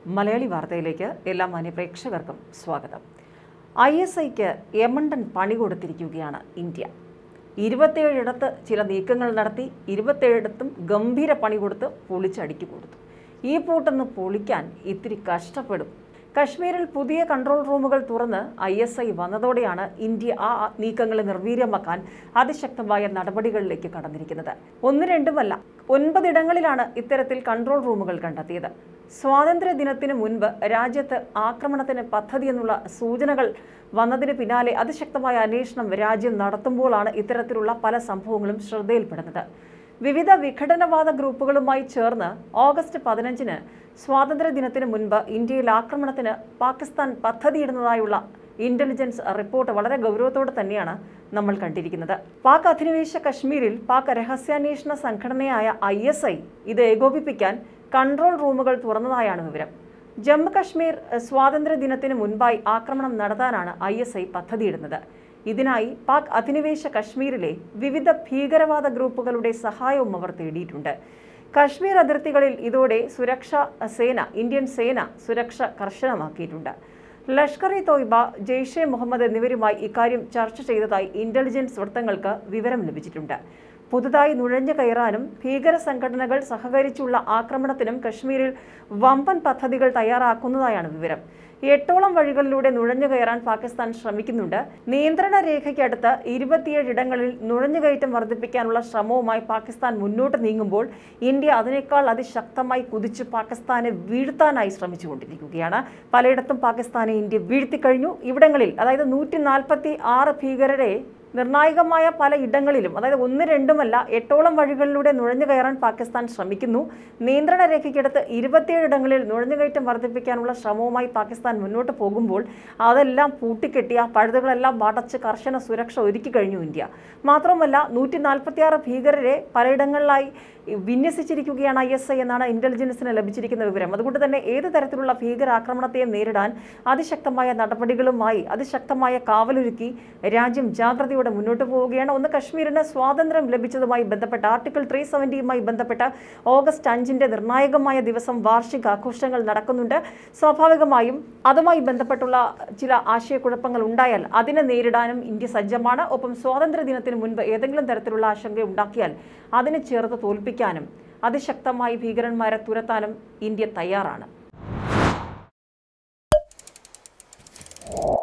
മലയാളി വാർത്തയിലേക്ക് എല്ലാ മാന്യപ്രേക്ഷകർക്കും സ്വാഗതം ഐ എസ് ഐക്ക് യമണ്ടൻ പണി കൊടുത്തിരിക്കുകയാണ് ഇന്ത്യ ഇരുപത്തേഴിടത്ത് ചില നീക്കങ്ങൾ നടത്തി ഇരുപത്തേഴിടത്തും ഗംഭീര പണി കൊടുത്ത് പൊളിച്ചടുക്കി കൊടുത്തു ഈ പൂട്ടൊന്ന് പൊളിക്കാൻ ഇത്തിരി കഷ്ടപ്പെടും കശ്മീരിൽ പുതിയ കൺട്രോൾ റൂമുകൾ തുറന്ന് ഐ എസ് ഐ വന്നതോടെയാണ് ഇന്ത്യ ആ നീക്കങ്ങളെ നിർവീര്യമാക്കാൻ അതിശക്തമായ നടപടികളിലേക്ക് കടന്നിരിക്കുന്നത് ഒന്ന് രണ്ടുമല്ല ഒൻപതിടങ്ങളിലാണ് ഇത്തരത്തിൽ കൺട്രോൾ റൂമുകൾ കണ്ടെത്തിയത് സ്വാതന്ത്ര്യ ദിനത്തിന് മുൻപ് രാജ്യത്ത് ആക്രമണത്തിന് പദ്ധതി എന്നുള്ള സൂചനകൾ വന്നതിന് പിന്നാലെ അതിശക്തമായ അന്വേഷണം രാജ്യം നടത്തുമ്പോഴാണ് ഇത്തരത്തിലുള്ള പല സംഭവങ്ങളും ശ്രദ്ധയിൽപ്പെടുന്നത് വിവിധ വിഘടനവാദ ഗ്രൂപ്പുകളുമായി ചേർന്ന് ഓഗസ്റ്റ് പതിനഞ്ചിന് സ്വാതന്ത്ര്യ ദിനത്തിന് മുൻപ് ഇന്ത്യയിൽ ആക്രമണത്തിന് പാകിസ്ഥാൻ പദ്ധതിയിടുന്നതായുള്ള ഇന്റലിജൻസ് റിപ്പോർട്ട് വളരെ ഗൗരവത്തോടെ തന്നെയാണ് നമ്മൾ കണ്ടിരിക്കുന്നത് പാക് അധിനിവേശ കശ്മീരിൽ പാക് രഹസ്യാന്വേഷണ സംഘടനയായ ഐ എസ് ഐ ഇത് ഏകോപിപ്പിക്കാൻ കൺട്രോൾ റൂമുകൾ തുറന്നതായാണ് വിവരം ജമ്മു കശ്മീർ സ്വാതന്ത്ര്യ ദിനത്തിന് മുൻപായി ആക്രമണം നടത്താനാണ് ഐ എസ് ഐ പദ്ധതിയിടുന്നത് ഇതിനായി പാക് അധിനിവേശ കശ്മീരിലെ വിവിധ ഭീകരവാദ ഗ്രൂപ്പുകളുടെ സഹായവും അവർ തേടിയിട്ടുണ്ട് കശ്മീർ അതിർത്തികളിൽ ഇതോടെ സുരക്ഷാ സേന ഇന്ത്യൻ സേന സുരക്ഷ കർശനമാക്കിയിട്ടുണ്ട് ലഷ്കർ ഇ തോയ്ബ ജെയ്ഷെ മുഹമ്മദ് എന്നിവരുമായി ഇക്കാര്യം ചർച്ച ചെയ്തതായി ഇന്റലിജൻസ് വൃത്തങ്ങൾക്ക് വിവരം ലഭിച്ചിട്ടുണ്ട് പുതുതായി നുഴഞ്ഞു കയറാനും ഭീകര സംഘടനകൾ സഹകരിച്ചുള്ള ആക്രമണത്തിനും കശ്മീരിൽ വമ്പൻ പദ്ധതികൾ തയ്യാറാക്കുന്നതായാണ് വിവരം എട്ടോളം വഴികളിലൂടെ നുഴഞ്ഞു കയറാൻ പാകിസ്ഥാൻ ശ്രമിക്കുന്നുണ്ട് നിയന്ത്രണ രേഖയ്ക്കടുത്ത് ഇരുപത്തിയേഴ് ഇടങ്ങളിൽ നുഴഞ്ഞുകയറ്റം വർദ്ധിപ്പിക്കാനുള്ള ശ്രമവുമായി പാകിസ്ഥാൻ മുന്നോട്ട് നീങ്ങുമ്പോൾ ഇന്ത്യ അതിനേക്കാൾ അതിശക്തമായി കുതിച്ച് പാകിസ്ഥാനെ വീഴ്ത്താനായി ശ്രമിച്ചുകൊണ്ടിരിക്കുകയാണ് പലയിടത്തും പാകിസ്ഥാനെ ഇന്ത്യ വീഴ്ത്തിക്കഴിഞ്ഞു ഇവിടങ്ങളിൽ അതായത് നൂറ്റി നാൽപ്പത്തി ആറ് ഭീകരരെ നിർണായകമായ പല ഇടങ്ങളിലും അതായത് ഒന്ന് രണ്ടുമല്ല എട്ടോളം വഴികളിലൂടെ നുഴഞ്ഞു കയറാൻ പാകിസ്ഥാൻ ശ്രമിക്കുന്നു നിയന്ത്രണ രേഖയ്ക്കടുത്ത് ഇരുപത്തിയേഴ് ഇടങ്ങളിൽ നുഴഞ്ഞുകയറ്റം വർദ്ധിപ്പിക്കാനുള്ള ശ്രമവുമായി പാകിസ്ഥാൻ മുന്നോട്ട് പോകുമ്പോൾ അതെല്ലാം പൂട്ടിക്കെട്ടി ആ പഴുതുകളെല്ലാം അടച്ച് കർശന സുരക്ഷ ഒരുക്കി കഴിഞ്ഞു ഇന്ത്യ മാത്രമല്ല നൂറ്റി നാൽപ്പത്തിയാറ് ഭീകരരെ പലയിടങ്ങളിലായി വിന്യസിച്ചിരിക്കുകയാണ് ഐ എസ് ഐ എന്നാണ് ഇന്റലിജൻസിന് ലഭിച്ചിരിക്കുന്ന വിവരം അതുകൊണ്ട് തന്നെ ഏത് തരത്തിലുള്ള ഭീകരാക്രമണത്തെയും നേരിടാൻ അതിശക്തമായ നടപടികളുമായി അതിശക്തമായ കാവലൊരുക്കി രാജ്യം ജാഗ്രതയോടെ മുന്നോട്ട് പോവുകയാണ് ഒന്ന് കശ്മീരിന് സ്വാതന്ത്ര്യം ലഭിച്ചതുമായി ബന്ധപ്പെട്ട ആർട്ടിക്കിൾ ത്രീ സെവൻറ്റിയുമായി ബന്ധപ്പെട്ട ഓഗസ്റ്റ് അഞ്ചിന്റെ നിർണായകമായ ദിവസം വാർഷിക ആഘോഷങ്ങൾ നടക്കുന്നുണ്ട് സ്വാഭാവികമായും അതുമായി ബന്ധപ്പെട്ടുള്ള ചില ആശയക്കുഴപ്പങ്ങൾ ഉണ്ടായാൽ അതിനെ നേരിടാനും ഇന്ത്യ സജ്ജമാണ് ഒപ്പം സ്വാതന്ത്ര്യ ദിനത്തിന് മുൻപ് ഏതെങ്കിലും തരത്തിലുള്ള ആശങ്ക ഉണ്ടാക്കിയാൽ അതിനെ ചേർത്ത് തോൽപ്പിക്കാനും അതിശക്തമായി ഭീകരന്മാരെ തുരത്താനും ഇന്ത്യ തയ്യാറാണ്